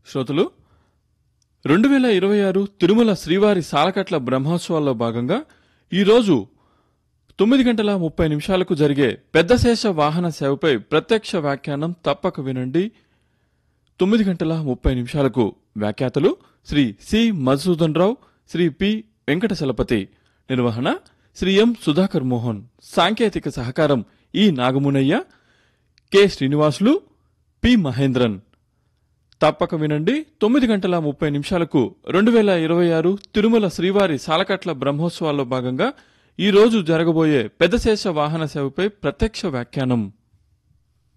శ్రోతలు రెండు వేల ఇరవై ఆరు తిరుమల శ్రీవారి సాలకట్ల బ్రహ్మోత్సవాల్లో భాగంగా ఈరోజు తొమ్మిది గంటల ముప్పై నిమిషాలకు జరిగే పెద్దశేష వాహన సేవపై ప్రత్యక్ష వ్యాఖ్యానం తప్పక వినండి తొమ్మిది గంటల ముప్పై నిమిషాలకు వ్యాఖ్యాతలు శ్రీ సి మధుసూదన్ రావు శ్రీ పి వెంకట చలపతి నిర్వహణ శ్రీ ఎం సుధాకర్ మోహన్ సాంకేతిక సహకారం E Nagamunaiah K Srinivasulu P Mahendran తప్పక వినండి తొమ్మిది గంటల ముప్పై నిమిషాలకు రెండు వేల ఇరవై ఆరు తిరుమల శ్రీవారి సాలకట్ల బ్రహ్మోత్సవాల్లో భాగంగా ఈ రోజు జరగబోయే పెద్దశేష వాహన సేవపై ప్రత్యక్ష వ్యాఖ్యానం